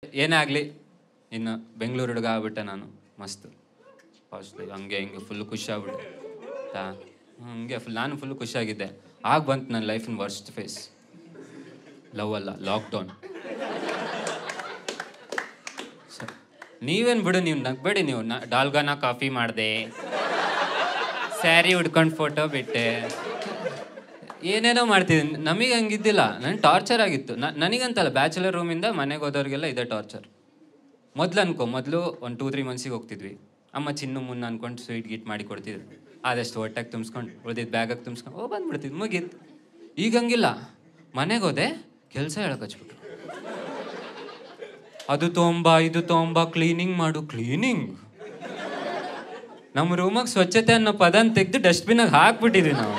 ಏನೇ ಆಗಲಿ ಇನ್ನು ಬೆಂಗಳೂರು ಹುಡುಗ ಆಗ್ಬಿಟ್ಟೆ ನಾನು ಮಸ್ತ್ ಫಸ್ಟ್ ಹಂಗೆ ಹಿಂಗೆ ಫುಲ್ ಖುಷಿ ಆಗ್ಬಿಟ್ಟೆ ತಾ ಹಂಗೆ ಫುಲ್ ನಾನು ಫುಲ್ ಖುಷಿಯಾಗಿದ್ದೆ ಆಗ ಬಂತು ನನ್ನ ಲೈಫಿನ ವರ್ಸ್ಟ್ ಫೇಸ್ ಲವ್ ಅಲ್ಲ ಲಾಕ್ಡೌನ್ ನೀವೇನು ಬಿಡು ನೀವು ನಗ್ಬೇಡಿ ನೀವು ನ ಡಾಲ್ಗಾನ ಕಾಫಿ ಮಾಡಿದೆ ಸ್ಯಾರಿ ಉಡ್ಕೊಂಡು ಫೋಟೋ ಬಿಟ್ಟೆ ಏನೇನೋ ಮಾಡ್ತಿದ್ದೀನಿ ನಮಗೆ ಹಂಗಿದ್ದಿಲ್ಲ ನನ್ ಟಾರ್ಚರ್ ಆಗಿತ್ತು ನ- ನನಗಂತಲ್ಲ ಬ್ಯಾಚುಲರ್ ರೂಮಿಂದ ಮನೆಗೆ ಹೋದವ್ರಿಗೆಲ್ಲ ಇದೇ ಟಾರ್ಚರ್ ಮೊದ್ಲು ಅನ್ಕೋ ಮೊದಲು ಒಂದು ಟೂ ತ್ರೀ ಮಂತ್ಸಿಗೆ ಹೋಗ್ತಿದ್ವಿ ಅಮ್ಮ ಚಿನ್ನು ಮುನ್ನ ಅನ್ಕೊಂಡು ಸ್ವೀಟ್ ಗೀಟ್ ಮಾಡಿ ಕೊಡ್ತಿದ್ರು ಆದಷ್ಟು ಹೊಟ್ಟೆಗೆ ತುಂಬಿಸ್ಕೊಂಡು ಉಳಿದಿದ್ದು ಬ್ಯಾಗಾಗಿ ತುಂಬಿಸ್ಕೊಂಡು ಓ ಬಂದ್ಬಿಡ್ತಿದ್ದು ಮುಗೀತು ಈಗ ಹಂಗಿಲ್ಲ ಮನೆಗೆ ಹೋದೆ ಕೆಲಸ ಹೇಳಕ್ ಹಚ್ಬಿಟ್ರು ಅದು ತೊಂಬ ಇದು ತೊಂಬ ಕ್ಲೀನಿಂಗ್ ಮಾಡು ಕ್ಲೀನಿಂಗ್ ನಮ್ಮ ರೂಮಾಗ ಸ್ವಚ್ಛತೆ ಅನ್ನೋ ಪದನ ತೆಗೆದು ಡಸ್ಟ್ಬಿನಾಗ ಹಾಕ್ಬಿಟ್ಟಿದ್ವಿ ನಾವು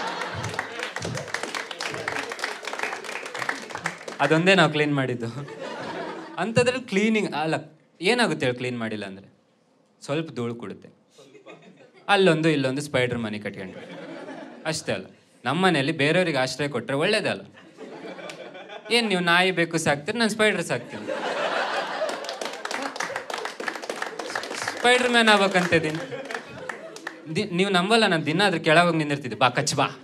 ಅದೊಂದೇ ನಾವು ಕ್ಲೀನ್ ಮಾಡಿದ್ದು ಅಂಥದ್ರಲ್ಲಿ ಕ್ಲೀನಿಂಗ್ ಅಲ್ಲ ಏನಾಗುತ್ತೆ ಹೇಳಿ ಕ್ಲೀನ್ ಮಾಡಿಲ್ಲ ಅಂದರೆ ಸ್ವಲ್ಪ ಧೂಳು ಕೊಡುತ್ತೆ ಅಲ್ಲೊಂದು ಇಲ್ಲೊಂದು ಸ್ಪೈಡರ್ ಮನೆ ಕಟ್ಕೊಂಡ್ರೆ ಅಷ್ಟೇ ಅಲ್ಲ ನಮ್ಮ ಮನೆಯಲ್ಲಿ ಬೇರೆಯವ್ರಿಗೆ ಆಶ್ರಯ ಕೊಟ್ಟರೆ ಒಳ್ಳೇದೇ ಅಲ್ಲ ಏನು ನೀವು ನಾಯಿ ಬೇಕು ಸಾಕ್ತೀರಿ ನಾನು ಸ್ಪೈಡರ್ ಸಾಕ್ತೀನಿ ಸ್ಪೈಡರ್ ಮ್ಯಾನ್ ಆಗ್ಬೇಕಂತಿದ್ದೀನಿ ದಿ- ನೀವು ನಂಬಲ್ಲ ನಾನು ದಿನ ಅದ್ರ ಕೆಳಗೆ ಹೋಗಿ ನಿಂದಿರ್ತಿದ್ದೆ ಬಾ ಕಚ್ ಬಾ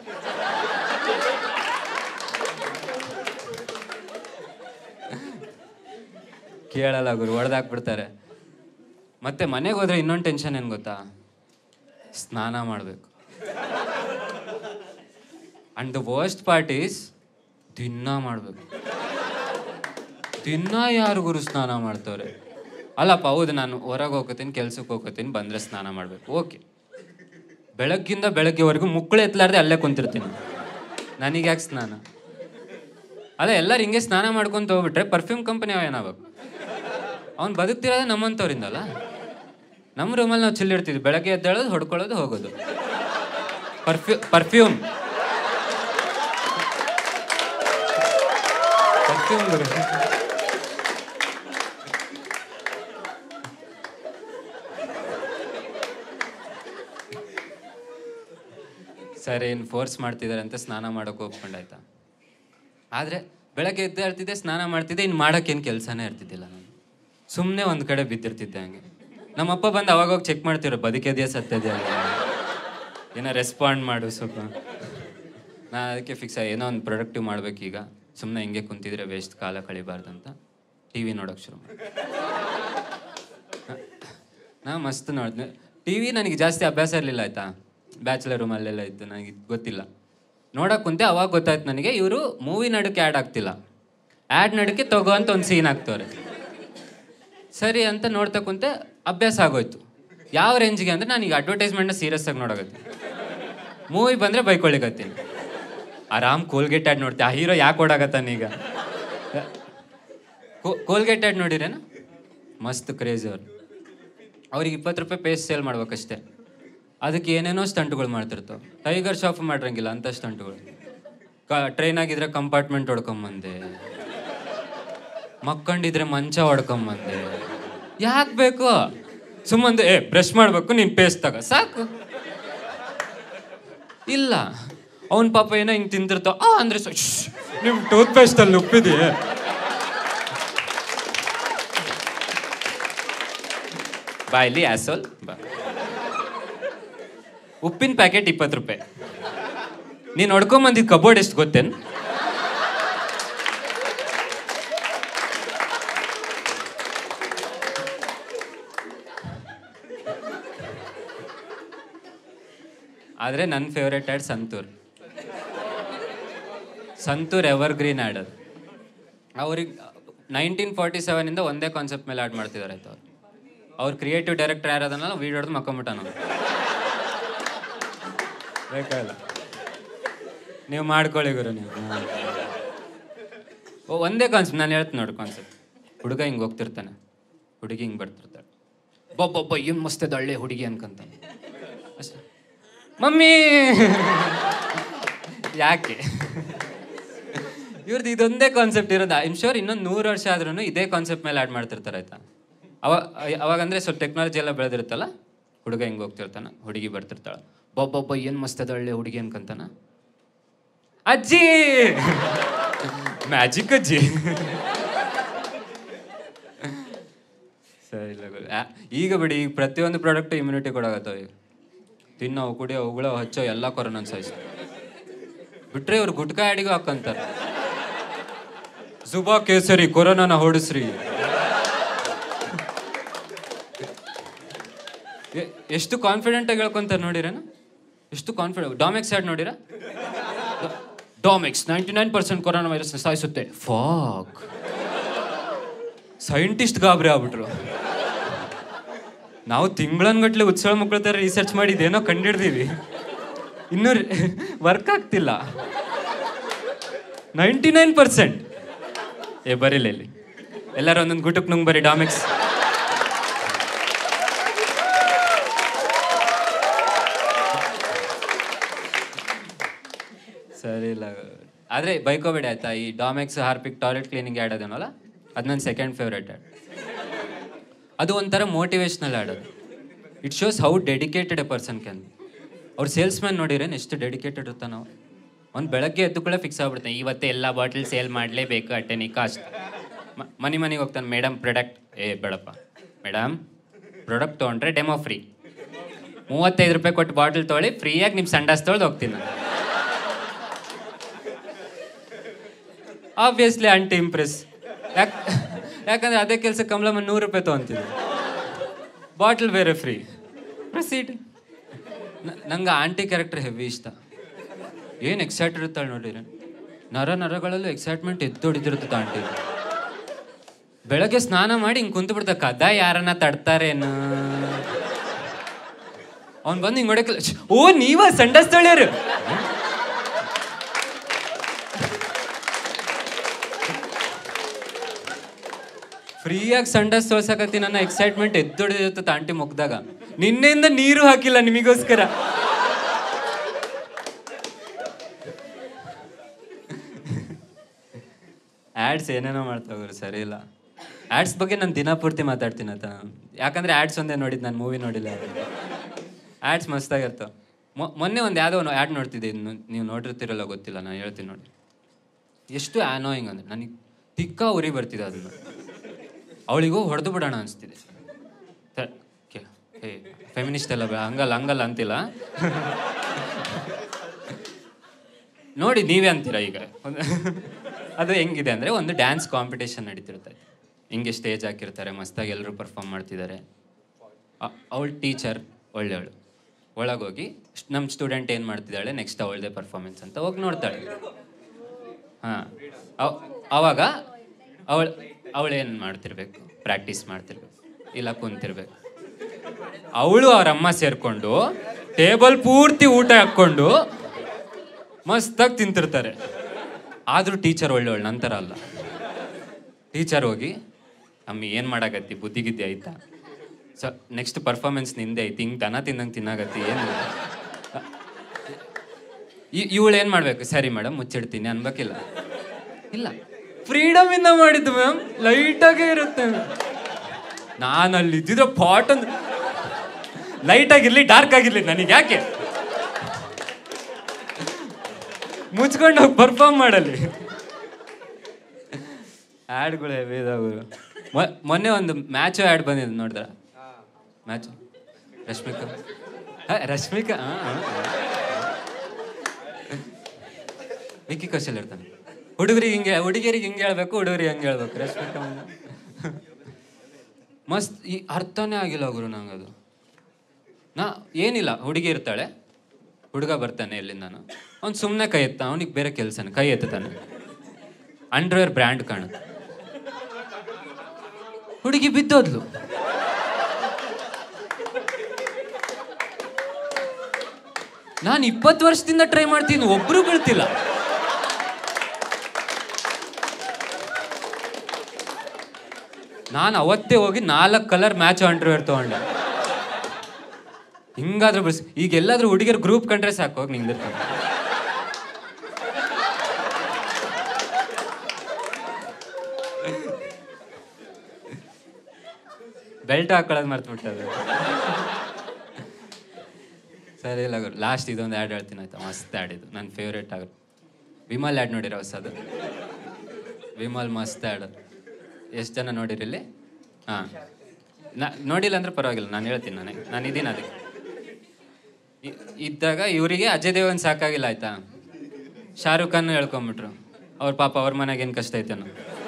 ಕೇಳಲ್ಲ ಗುರು ಹೊಡೆದಾಕ್ಬಿಡ್ತಾರೆ ಮತ್ತೆ ಮನೆಗೆ ಹೋದ್ರೆ ಇನ್ನೊಂದು ಟೆನ್ಷನ್ ಏನು ಗೊತ್ತಾ ಸ್ನಾನ ಮಾಡಬೇಕು and the worst part is ದಿನ ಮಾಡಬೇಕು ದಿನ ಯಾರು ಗುರು ಸ್ನಾನ ಮಾಡ್ತವ್ರೆ ಅಲ್ಲಪ್ಪ ಹೌದು ನಾನು ಹೊರಗೆ ಹೋಗ್ಕೋತೀನಿ ಕೆಲ್ಸಕ್ಕೆ ಹೋಗ್ಕೋತೀನಿ ಬಂದರೆ ಸ್ನಾನ ಮಾಡಬೇಕು ಓಕೆ ಬೆಳಗ್ಗಿಂದ ಬೆಳಗ್ಗೆವರೆಗೂ ಮುಕ್ಕಳು ಎತ್ತಲಾರ್ದೆ ಅಲ್ಲೇ ಕುಂತಿರ್ತೀನಿ ನನಗೆ ಯಾಕೆ ಸ್ನಾನ ಅಲ್ಲ ಎಲ್ಲರೂ ಹಿಂಗೆ ಸ್ನಾನ ಮಾಡ್ಕೊಂತ ಹೋಗ್ಬಿಟ್ರೆ ಪರ್ಫ್ಯೂಮ್ ಕಂಪನಿ ಅವ ಏನಾಗಬೇಕು ಅವ್ನು ಬದುಕ್ತಿರೋದೇ ನಮ್ಮಂಥವ್ರಿಂದಲ್ಲ ನಮ್ಮ ರೂಮಲ್ಲಿ ನಾವು ಚಿಲ್ಲಿಡ್ತಿದ್ವಿ ಬೆಳಗ್ಗೆ ಎದ್ದೇಳೋದು ಹೊಡ್ಕೊಳ್ಳೋದು ಹೋಗೋದು ಪರ್ಫ್ಯೂ ಪರ್ಫ್ಯೂಮ್ ಪರ್ಫ್ಯೂಮ್ ಗುರು ಸರಿ ಏನು ಫೋರ್ಸ್ ಮಾಡ್ತಿದ್ದಾರೆ ಅಂತ ಸ್ನಾನ ಮಾಡೋಕೆ ಒಪ್ಕೊಂಡಾಯ್ತಾ ಆದರೆ ಬೆಳಗ್ಗೆ ಎದ್ದು ಹೇಳ್ತಿದ್ದೆ ಸ್ನಾನ ಮಾಡ್ತಿದ್ದೆ ಇನ್ನು ಮಾಡೋಕ್ಕೇನು ಕೆಲಸನೇ ಇರ್ತಿದ್ದಿಲ್ಲ ನಾನು ಸುಮ್ಮನೆ ಒಂದು ಕಡೆ ಬಿದ್ದಿರ್ತಿದ್ದೆ ಹಂಗೆ ನಮ್ಮಪ್ಪ ಬಂದು ಅವಾಗ ಹೋಗಿ ಚೆಕ್ ಮಾಡ್ತಿರೋ ಬದುಕಿದೆಯಾ ಸತ್ಯದೆಯಾ ಅಂತ. ಏನೋ ರೆಸ್ಪಾಂಡ್ ಮಾಡು ಸ್ವಲ್ಪ ನಾ ಅದಕ್ಕೆ ಫಿಕ್ಸ್ ಏನೋ ಒಂದು ಪ್ರೊಡಕ್ಟಿವ್ ಮಾಡ್ಬೇಕೀಗ ಸುಮ್ಮನೆ ಹಿಂಗೆ ಕುಂತಿದ್ರೆ ವೇಸ್ಟ್ ಕಾಲ ಕಳಿಬಾರ್ದು ಅಂತ ಟಿ ವಿ ನೋಡೋಕೆ ಶುರು ಮಾಡಿ ನಾ ಮಸ್ತ್ ನೋಡಿದ್ನೆ ಟಿ ವಿ ನನಗೆ ಜಾಸ್ತಿ ಅಭ್ಯಾಸ ಇರಲಿಲ್ಲ ಆಯ್ತಾ ಬ್ಯಾಚುಲರ್ ರೂಮಲ್ಲೆಲ್ಲ ಇದ್ದು ನನಗೆ ಗೊತ್ತಿಲ್ಲ ನೋಡಕ್ ಕುಂತೆ ಅವಾಗ ಗೊತ್ತಾಯ್ತು ನನಗೆ ಇವರು ಮೂವಿ ನಡಕ್ಕೆ ಆ್ಯಡ್ ಆಗ್ತಿಲ್ಲ ಆ್ಯಡ್ ನಡಕ್ಕೆ ತಗೋ ಅಂತ ಒಂದು ಸೀನ್ ಹಾಕ್ತವ್ರೆ ಸರಿ ಅಂತ ನೋಡ್ತಾ ಕುಂತೆ ಅಭ್ಯಾಸ ಆಗೋಯ್ತು ಯಾವ ರೇಂಜ್ಗೆ ಅಂದ್ರೆ ನಾನು ಈಗ ಅಡ್ವರ್ಟೈಸ್ಮೆಂಟ್ನ ಸೀರಿಯಸ್ ಆಗಿ ನೋಡಕತ್ತೀನಿ ಮೂವಿ ಬಂದರೆ ಬೈಕೊಳ್ಳಿಕತ್ತೀನಿ ಆರಾಮ್ ಕೋಲ್ಗೇಟ್ ಆ್ಯಡ್ ನೋಡ್ತೀನಿ ಆ ಹೀರೋ ಯಾಕೆ ಓಡಾಕತ್ತಾನೀಗ ಕೋಲ್ಗೇಟ್ ಆ್ಯಡ್ ನೋಡಿರೇನ ಮಸ್ತ್ ಕ್ರೇಜ್ ಅವ್ರು ಅವ್ರಿಗೆ ಇಪ್ಪತ್ತು ರೂಪಾಯಿ ಪೇಸ್ಟ್ ಸೇಲ್ ಮಾಡ್ಬೇಕಷ್ಟೇ ಅದಕ್ಕೆ ಏನೇನೋ ಸ್ಟಂಟ್ಗಳು ಮಾಡ್ತಿರ್ತಾವೆ ಟೈಗರ್ ಶಾಪ್ ಮಾಡಿರಂಗಿಲ್ಲ ಅಂಥ ಸ್ಟಂಟ್ಗಳು ಕ ಟ್ರೈನ್ ಆಗಿದ್ರೆ ಕಂಪಾರ್ಟ್ಮೆಂಟ್ ಹೊಡ್ಕೊಂಬಂದೆ ಮಕ್ಕಂಡಿದ್ರೆ ಮಂಚ ಹೊಡ್ಕೊಂಬಂದೆ ಯಾಕೆ ಬೇಕು ಸುಮ್ಮಂದು ಏ ಬ್ರಷ್ ಮಾಡಬೇಕು ನೀನು ಪೇಸ್ಟ್ ತಗ ಸಾಕು ಇಲ್ಲ ಅವನ ಪಾಪ ಏನೋ ಹಿಂಗೆ ತಿಂತಿರ್ತಾವ ಆ ಅಂದ್ರೆ ನಿಮ್ಮ ಟೂತ್ ಪೇಸ್ಟಲ್ಲಿ ಉಪ್ಪಿದೆಯೇ ಬಾಯಲ್ಲಿ ಆಸೋಲ್ ಬಾ ಉಪ್ಪಿನ ಪ್ಯಾಕೆಟ್ ಇಪ್ಪತ್ತು ರೂಪಾಯಿ ನೀನು ಹೊಡ್ಕೊಂಬಂದಿದ್ದು ಕಬೋರ್ಡ್ ಎಷ್ಟು ಗೊತ್ತೇನು ಆದರೆ ನನ್ನ favourite ad Santoor Santoor evergreen ad ಅದು ಅವ್ರಿಗೆ ನೈನ್ಟೀನ್ ಫಾರ್ಟಿ ಸೆವೆನಿಂದ ಒಂದೇ ಕಾನ್ಸೆಪ್ಟ್ ಮೇಲೆ ಆ್ಯಡ್ ಮಾಡ್ತಿದ್ದಾರೆ ಆಯ್ತು ಅವ್ರು ಅವ್ರ ಕ್ರಿಯೇಟಿವ್ ಡೈರೆಕ್ಟರ್ ಯಾರದನ್ನಲ್ಲ ವೀಡಿಯೋ ಹೊಡೆದು ಮಕ್ಕೊಂಬಿಟ್ಟ ನಾವು ಬೇಕಾಗಿಲ್ಲ ನೀವು ಮಾಡ್ಕೊಳ್ಳಿ ಗುರು ನೀವು ಓ ಒಂದೇ ಕಾನ್ಸೆಪ್ಟ್ ನಾನು ಹೇಳ್ತೀನಿ ನೋಡಿ ಕಾನ್ಸೆಪ್ಟ್ ಹುಡುಗ ಹಿಂಗೆ ಹೋಗ್ತಿರ್ತಾನೆ ಹುಡುಗಿ ಹಿಂಗೆ ಬರ್ತಿರ್ತಾಳೆ ಬೊಬ್ಬೊಬ್ಬ ಏನು ಮಸ್ತ್ ಒಳ್ಳೆ ಹುಡುಗಿ ಅನ್ಕೊಂತಾನೆ ಅಷ್ಟೇ ಮಮ್ಮಿ ಯಾಕೆ ಇವ್ರದ್ದು ಇದೊಂದೇ ಕಾನ್ಸೆಪ್ಟ್ ಇರೋದು ಐಮ್ ಶೋರ್ ಇನ್ನೊಂದು ನೂರು ವರ್ಷ ಆದ್ರೂ ಇದೇ ಕಾನ್ಸೆಪ್ಟ್ ಮೇಲೆ ಆ್ಯಡ್ ಮಾಡ್ತಿರ್ತಾರೆ ಆಯ್ತಾ ಅವ ಅವಾಗ ಅಂದ್ರೆ ಸ್ವಲ್ಪ ಟೆಕ್ನಾಲಜಿ ಎಲ್ಲ ಬೆಳೆದಿರುತ್ತಲ್ಲ ಹುಡುಗ ಹಿಂಗೆ ಹೋಗ್ತಿರ್ತಾನ ಹುಡುಗಿ ಬರ್ತಿರ್ತಾಳೆ ಬೊಬ್ಬೊಬ್ಬ ಏನು ಮಸ್ತ್ ಅದ ಒಳ್ಳೆ ಹುಡುಗಿ ಅನ್ಕಂತಾನ ಅಜ್ಜಿ ಮ್ಯಾಜಿಕ್ ಅಜ್ಜಿ ಗುರು. ಆ, ಈಗ ಬಿಡಿ ಈಗ ಪ್ರತಿಯೊಂದು ಪ್ರಾಡಕ್ಟ್ ಇಮ್ಯುನಿಟಿ ಕೊಡಾಗತ್ತವ ಈಗ ತಿನ್ನೋ ಕುಡಿಯೋ ಉಗುಳೋ ಹಚ್ಚೋ ಎಲ್ಲ ಕೊರೋನಾ ಸಾಯಿಸ್ ಬಿಟ್ರೆ ಇವ್ರು ಗುಟ್ಕಾ ಅಡಿಗೂ ಹಾಕಂತಾರೆ ಜುಬಾ ಕೇಸರಿ ಕೊರೋನಾನ ಹೊಡಿಸ್ರಿ ಎ- ಎಷ್ಟು ಕಾನ್ಫಿಡೆಂಟ್ ಆಗಿ ಹೇಳ್ಕೊಂತಾರೆ ನೋಡಿರೇನ ಎಷ್ಟು ಕಾನ್ಫಿಡೆಂಟ್ ಡಾಮೆಕ್ಸ್ ಆ್ಯಡ್ ನೋಡಿರಾ Domex ninety nine percent coronavirus ಸಾಯಿಸುತ್ತೆ ಫಾಕ್ ಸೈಂಟಿಸ್ಟ್ ಗಾಬರಿ ಆಗ್ಬಿಟ್ರು ನಾವು ತಿಂಗಳನ್ಗಟ್ಲೆ ಉತ್ಸವ ಮಕ್ಕಳ ಥರ ರಿಸರ್ಚ್ ಮಾಡಿದ್ದೇನೋ ಕಂಡಿಡ್ದೀವಿ ಇನ್ನೂ ವರ್ಕ್ ಆಗ್ತಿಲ್ಲ ನೈಂಟಿ ನೈನ್ ಪರ್ಸೆಂಟ್ ಏ ಬರೀಲ್ಲ ಇಲ್ಲಿ ಎಲ್ಲರೂ ಒಂದೊಂದು ಗುಟಕ್ ನುಂಗ್ ಬರೀ ಡಾಮಿಕ್ಸ್ ಸರಿ ಇಲ್ಲ ಆದರೆ ಬೈಕೋಬೇಡಿ ಆಯ್ತಾ ಈ Domex Harpic toilet cleaning ad ಅದನ್ನಲ್ಲ ಅದು ನನ್ನ ಸೆಕೆಂಡ್ ಫೇವ್ರೇಟ್ ಆ್ಯಡ್ ಅದು ಒಂಥರ ಮೋಟಿವೇಶ್ನಲ್ ಆ್ಯಡ್ ಅದು it shows how dedicated a person can ಅವ್ರು ಸೇಲ್ಸ್ ಮ್ಯಾನ್ ನೋಡಿರೇನು ಎಷ್ಟು ಡೆಡಿಕೇಟೆಡ್ ಇರ್ತಾನೆ ನಾವು ಅವ್ನು ಬೆಳಗ್ಗೆ ಎದ್ದು ಕೂಡ ಫಿಕ್ಸ್ ಆಗ್ಬಿಡ್ತಾನೆ ಇವತ್ತೇ ಎಲ್ಲ ಬಾಟಲ್ ಸೇಲ್ ಮಾಡಲೇಬೇಕು ಅಟೆನಿ ಕಾಸ್ಟ್ ಮನೆ ಮನೆಗೆ ಹೋಗ್ತಾನೆ ಮೇಡಮ್ ಪ್ರಾಡಕ್ಟ್ ಏ ಬೇಡಪ್ಪ ಮೇಡಮ್ ಪ್ರಾಡಕ್ಟ್ ತೊಗೊಂಡ್ರೆ ಡೆಮೋ ಫ್ರೀ ಮೂವತ್ತೈದು ರೂಪಾಯಿ ಕೊಟ್ಟು ಬಾಟಲ್ ತೊಗೊಳ್ಳಿ ಫ್ರೀಯಾಗಿ ನಿಮ್ಮ ಸಂಡಾಸ್ ತೊಳ್ದು ಹೋಗ್ತೀನಿ ನಾನು ಆಬ್ವಿಯಸ್ಲಿ ಆಂಟಿ ಇಂಪ್ರೆಸ್ ಯಾಕೆ ಯಾಕಂದ್ರೆ ಅದೇ ಕೆಲಸ ಕಮಲಮ್ಮ ನೂರು ರೂಪಾಯಿ ತೊಗೊಂತಿದ್ದೆ ಬಾಟ್ಲ್ ಬೇರೆ ಫ್ರೀ ಪ್ರೊಸೀಡ್ ನಂಗೆ ಆಂಟಿ ಕ್ಯಾರೆಕ್ಟರ್ ಹೆವಿ ಇಷ್ಟ ಏನು ಎಕ್ಸೈಟ್ ಇರುತ್ತಾಳೆ ನೋಡಿರಿ ನರ ನರಗಳಲ್ಲೂ ಎಕ್ಸೈಟ್ಮೆಂಟ್ ಎದ್ದೊಡಿದಿರುತ್ತೆ ಆಂಟಿ ಬೆಳಗ್ಗೆ ಸ್ನಾನ ಮಾಡಿ ಹಿಂಗೆ ಕುಂತು ಬಿಡ್ತಾ ಕದ ಯಾರನ್ನ ತಡ್ತಾರೇನು ಅವ್ನು ಬಂದು ಹಿಂಗೆ ಹೊಡಕಲ್ಲ ಓ ನೀವ ಸಂಡಸ್ ತೊಳ್ಯಾರು ಫ್ರೀಯಾಗಿ ಸಂಡಸ್ ತೋರ್ಸಕತ್ತಿ ನನ್ನ ಎಕ್ಸೈಟ್ಮೆಂಟ್ ಎದ್ದೊಡಿದಿರುತ್ತೆ ಆಂಟಿ ಮುಗ್ದಾಗ ನಿನ್ನೆಯಿಂದ ನೀರು ಹಾಕಿಲ್ಲ ನಿಮಗೋಸ್ಕರ ಆ್ಯಡ್ಸ್ ಏನೇನೋ ಮಾಡ್ತಾವ್ರು ಸರಿ ಇಲ್ಲ ಆ್ಯಡ್ಸ್ ಬಗ್ಗೆ ನಾನು ದಿನಪೂರ್ತಿ ಮಾತಾಡ್ತೀನಿ ಆತ ಯಾಕಂದ್ರೆ ಆ್ಯಡ್ಸ್ ಒಂದೇ ನೋಡಿದ್ದು ನಾನು ಮೂವಿ ನೋಡಿಲ್ಲ ಆ್ಯಡ್ಸ್ ಮಸ್ತಾಗಿರ್ತಾವೆ ಮೊನ್ನೆ ಒಂದು ಯಾವುದೋ ಒಂದು ಆ್ಯಡ್ ನೋಡ್ತಿದ್ದೆ ಇನ್ನು ನೀವು ನೋಡಿರ್ತಿರಲ್ಲ ಗೊತ್ತಿಲ್ಲ ನಾನು ಹೇಳ್ತೀನಿ ನೋಡಿ ಎಷ್ಟು ಆನೋಯಿಂಗ್ ಅಂದ್ರೆ ನನಗೆ ತಿಕ್ಕ ಉರಿ ಬರ್ತಿದೆ ಅದನ್ನ ಅವಳಿಗೂ ಹೊಡೆದು ಬಿಡೋಣ ಅನಿಸ್ತಿದೆ ಏ ಫೆಮಿನಿಸ್ಟ್ ಎಲ್ಲ ಬೇ- ಹಂಗಲ್ಲ ಹಂಗಲ್ಲ ಅಂತಿಲ್ಲ ನೋಡಿ ನೀವೇ ಅಂತೀರಾ ಈಗ ಒಂದು- ಅದು ಹೆಂಗಿದೆ ಅಂದರೆ ಒಂದು ಡ್ಯಾನ್ಸ್ ಕಾಂಪಿಟೇಷನ್ ನಡೀತಿರುತ್ತೆ ಹಿಂಗೆ ಸ್ಟೇಜ್ ಹಾಕಿರ್ತಾರೆ ಮಸ್ತಾಗಿ ಎಲ್ಲರೂ ಪರ್ಫಾರ್ಮ್ ಮಾಡ್ತಿದ್ದಾರೆ ಅವಳ ಟೀಚರ್ ಒಳ್ಳೆಯವಳು ಒಳಗೋಗಿ ನಮ್ಮ ಸ್ಟೂಡೆಂಟ್ ಏನು ಮಾಡ್ತಿದ್ದಾಳೆ ನೆಕ್ಸ್ಟ್ ಅವಳದೇ ಪರ್ಫಾರ್ಮೆನ್ಸ್ ಅಂತ ಹೋಗಿ ನೋಡ್ತಾಳೆ ಹಾಂ ಅವಾಗ ಅವಳು ಅವಳು ಏನು ಮಾಡ್ತಿರ್ಬೇಕು ಪ್ರಾಕ್ಟೀಸ್ ಮಾಡ್ತಿರ್ಬೇಕು ಇಲ್ಲ ಕುಂತಿರ್ಬೇಕು ಅವಳು ಅವ್ರ ಅಮ್ಮ ಸೇರ್ಕೊಂಡು ಟೇಬಲ್ ಪೂರ್ತಿ ಊಟ ಹಾಕ್ಕೊಂಡು ಮಸ್ತಾಗಿ ತಿಂತಿರ್ತಾರೆ ಆದರೂ ಟೀಚರ್ ಒಳ್ಳೆಯವಳು ನಂತರ ಅಲ್ಲ ಟೀಚರ್ ಹೋಗಿ ಅಮ್ಮಿ ಏನು ಮಾಡಾಕತ್ತಿ ಬುದ್ಧಿಗಿದ್ದೆ ಆಯ್ತಾ ಸೊ ನೆಕ್ಸ್ಟ್ ಪರ್ಫಾರ್ಮೆನ್ಸ್ ನಿಂದೆ ಐತಿ ಹಿಂಗೆ ದನ ತಿಂದಂಗೆ ತಿನ್ನಾಗತ್ತಿ ಏನು ಇವಳು ಏನು ಮಾಡ್ಬೇಕು ಸರಿ ಮೇಡಮ್ ಮುಚ್ಚಿಡ್ತೀನಿ ಅನ್ಬೇಕಿಲ್ಲ ಇಲ್ಲ ಫ್ರೀಡಮ್ ಇಂದ ಮಾಡಿದ್ದು ಮ್ಯಾಮ್ ಲೈಟಾಗೇ ಇರುತ್ತೆ ನಾನು ಅಲ್ಲಿ ಇದ್ದಿದ್ರೆ ಪಾಟ್ ಒಂದು ಲೈಟ್ ಆಗಿರ್ಲಿ ಡಾರ್ಕ್ ಆಗಿರ್ಲಿ ನನಗೆ ಯಾಕೆ ಮುಚ್ಕೊಂಡು ಹೋಗಿ ಪರ್ಫಾರ್ಮ್ ಮಾಡಲಿ ಆ್ಯಡ್ಗಳು ಹೆವಿ ಇದಾವೆ ಮೊನ್ನೆ ಒಂದು ಮ್ಯಾಚು ಆ್ಯಡ್ ಬಂದಿದ್ದು ನೋಡಿದ್ರ ಮ್ಯಾಚು ರಶ್ಮಿಕಾ ಹ, ರಶ್ಮಿಕಾ ಆ, ಆ, ಆ. ವಿಕ್ಕಿ ಕೌಶಲ್ ಇರ್ತಾನೆ ಹುಡುಗರಿಗೆ ಹಿಂಗೆ ಹುಡುಗಿಯರಿಗೆ ಹಿಂಗೆ ಹೇಳ್ಬೇಕು ಹುಡುಗರಿಗೆ ಹಂಗೆ ಹೇಳ್ಬೇಕು ರಶ್ಮಿಕಾ ಮಂದಣ್ಣ. ಮಸ್ತ್ ಈ ಅರ್ಥನೇ ಆಗಿಲ್ಲ ಗುರು ನಂಗೆ ಅದು ನಾ ಏನಿಲ್ಲ ಹುಡುಗಿ ಇರ್ತಾಳೆ ಹುಡುಗ ಬರ್ತಾನೆ ಎಲ್ಲಿಂದಾನು ಅವ್ನು ಸುಮ್ಮನೆ ಕೈ ಎತ್ತ ಅವನಿಗೆ ಬೇರೆ ಕೆಲಸನ ಕೈ ಎತ್ತಾನೆ ಅಂಡರ್ವೇರ್ ಬ್ರ್ಯಾಂಡ್ ಕಾಣುತ್ತೆ ಹುಡುಗಿ ಬಿದ್ದೋದ್ಲು ನಾನು ಇಪ್ಪತ್ತು ವರ್ಷದಿಂದ ಟ್ರೈ ಮಾಡ್ತೀನಿ ಒಬ್ರು ಬೀಳ್ತಿಲ್ಲ ನಾನು ಅವತ್ತೇ ಹೋಗಿ ನಾಲ್ಕು ಕಲರ್ ಮ್ಯಾಚ್ ಅಂಡರ್ವೇರ್ ತಗೊಂಡೆ ಹಿಂಗಾದ್ರೂ ಬಿಡಿಸ್ ಈಗ ಎಲ್ಲಾದ್ರೂ ಹುಡುಗಿಯರು ಗ್ರೂಪ್ ಕಂಡ್ರೆ ಸಾಕು ಹೋಗಿ ನಿಂದಿರ್ತಾರೆ ಬೆಲ್ಟ್ ಹಾಕೊಳ್ಳೋದು ಮರ್ತು ಬಿಟ್ಟದು ಸರಿ ಇಲ್ಲ ಗುರು ಲಾಸ್ಟ್ ಇದೊಂದು ಆ್ಯಡ್ ಹೇಳ್ತೀನಿ ಆಯ್ತಾ ಮಸ್ತ್ ಆ್ಯಡ್ ಇದು ನನ್ನ ಫೇವ್ರೇಟ್ ಆಗ ವಿಮಲ್ ಆ್ಯಡ್ ನೋಡಿರೋ ಹೊಸದು ವಿಮಲ್ ಮಸ್ತ್ ಆ್ಯಡ್ ಎಷ್ಟು ಜನ ನೋಡಿರಿ ಇಲ್ಲಿ ಹಾಂ ನಾ ನೋಡಿಲ್ಲ ಅಂದ್ರೆ ಪರವಾಗಿಲ್ಲ ನಾನು ಹೇಳ್ತೀನಿ ನನಗೆ ನಾನು ಇದ್ದೀನಿ ಅದಕ್ಕೆ ಇ- ಇದ್ದಾಗ ಇವರಿಗೆ ಅಜಯ್ ದೇವನ್ ಸಾಕಾಗಿಲ್ಲ ಆಯ್ತಾ ಶಾರುಖ್ ಖಾನ್ ಹೇಳ್ಕೊಂಬಿಟ್ರು ಅವ್ರ ಪಾಪ ಅವ್ರ ಮನೆಗೆ ಏನು ಕಷ್ಟ ಐತೆನೋ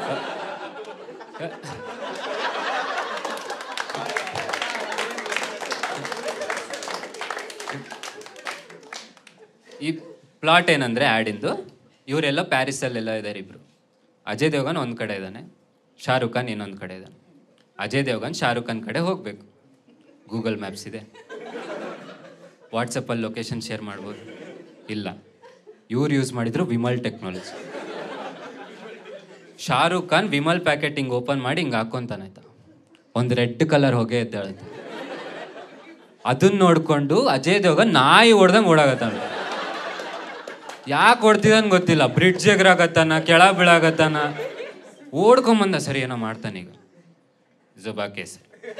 ಈ ಪ್ಲಾಟ್ ಏನಂದ್ರೆ ಆಡಿಂದು ಇವರೆಲ್ಲ ಪ್ಯಾರಿಸಲ್ಲೆಲ್ಲ ಇದ್ದಾರೆ ಇಬ್ರು ಅಜಯ್ ದೇವಗನ್ ಒಂದು ಕಡೆ ಇದ್ದಾನೆ ಶಾರುಖ್ ಖಾನ್ ಇನ್ನೊಂದು ಕಡೆ ಇದ್ದಾನೆ ಅಜಯ್ ದೇವಗನ್ ಶಾರುಖ್ ಖಾನ್ ಕಡೆ ಹೋಗಬೇಕು ಗೂಗಲ್ ಮ್ಯಾಪ್ಸ್ ಇದೆ ವಾಟ್ಸಪ್ಪಲ್ಲಿ ಲೊಕೇಶನ್ ಶೇರ್ ಮಾಡ್ಬೋದು ಇಲ್ಲ ಇವ್ರು ಯೂಸ್ ಮಾಡಿದ್ರು Vimal technology Shahrukh Khan Vimal packeting open ಮಾಡಿ ಹಿಂಗೆ ಹಾಕೊಂತಾನಾಯ್ತಾ ಒಂದು ರೆಡ್ ಕಲರ್ ಹೊಗೆ ಎದ್ದೇಳುತ್ತೆ ಅದನ್ನ ನೋಡ್ಕೊಂಡು ಅಜಯ್ ದೇವಗನ್ ನಾಯಿ ಹೊಡ್ದಂಗೆ ಓಡಾಗತ್ತಾನ ಯಾಕೆ ಹೊಡ್ತಿದ್ದಾನ ಗೊತ್ತಿಲ್ಲ ಬ್ರಿಡ್ಜ್ ಎಗರಾಗತ್ತಾನ ಕೆಳ ಬೀಳಾಗತ್ತಾನ ಓಡ್ಕೊಂಬಂದ ಸರಿ ಏನೋ ಮಾಡ್ತಾನೀಗ ಜುಬಾ ಕೇಸ್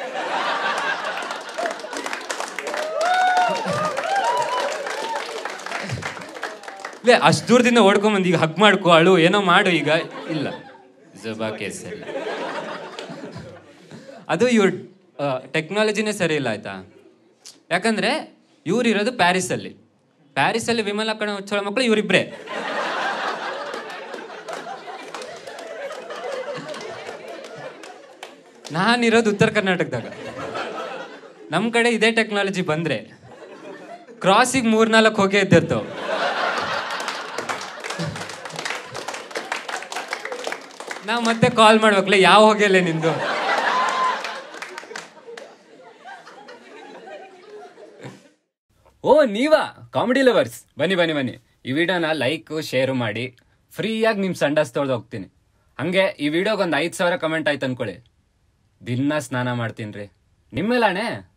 ಲೇ ಅಷ್ಟು ದೂರದಿಂದ ಓಡ್ಕೊಂಬಂದು ಈಗ ಹಗ್ ಮಾಡ್ಕೊ ಅಳು ಏನೋ ಮಾಡು ಈಗ ಇಲ್ಲ ಜುಬಾ ಕೇಸ್ ಅದು ಇವ್ರ ಟೆಕ್ನಾಲಜಿನೇ ಸರಿ ಇಲ್ಲ ಆಯ್ತಾ ಯಾಕಂದ್ರೆ ಇವ್ರು ಇರೋದು ಪ್ಯಾರಿಸಲ್ಲಿ ಪ್ಯಾರಿಸಲ್ಲಿ ವಿಮಲ್ ಕಣ ಹುಚ್ಚಳ ಮಕ್ಕಳು ಇವರಿಬ್ರೇ ನಾನಿರೋದು ಉತ್ತರ ಕರ್ನಾಟಕದಾಗ ನಮ್ಮ ಕಡೆ ಇದೇ ಟೆಕ್ನಾಲಜಿ ಬಂದ್ರೆ ಕ್ರಾಸಿಗೆ ಮೂರ್ನಾಲ್ಕು ಹೋಗೇ ಇದ್ದಿರ್ತಾವ ನಾವು ಮತ್ತೆ ಕಾಲ್ ಮಾಡ್ಬೇಕಲ್ಲ ಯಾವ ಹೋಗಿಲ್ಲ ನಿಂದು ಓ ನೀವಾ ಕಾಮಿಡಿ ಲವರ್ಸ್ ಬನ್ನಿ ಬನ್ನಿ ಬನ್ನಿ ಈ ವಿಡಿಯೋನ ಲೈಕ್ ಶೇರ್ ಮಾಡಿ ಫ್ರೀಯಾಗಿ ನಿಮ್ಮ ಸಂಡಾಸ್ ತೊಳ್ದು ಹೋಗ್ತೀನಿ ಹಂಗೆ ಈ ವಿಡಿಯೋಗೆ ಒಂದು ಐದು ಸಾವಿರ ಕಮೆಂಟ್ ಆಯ್ತು ಅನ್ಕೊಳ್ಳಿ ದಿನ ಸ್ನಾನ ಮಾಡ್ತೀನಿ ರೀ ನಿಮ್ಮೇಲಾಣೆ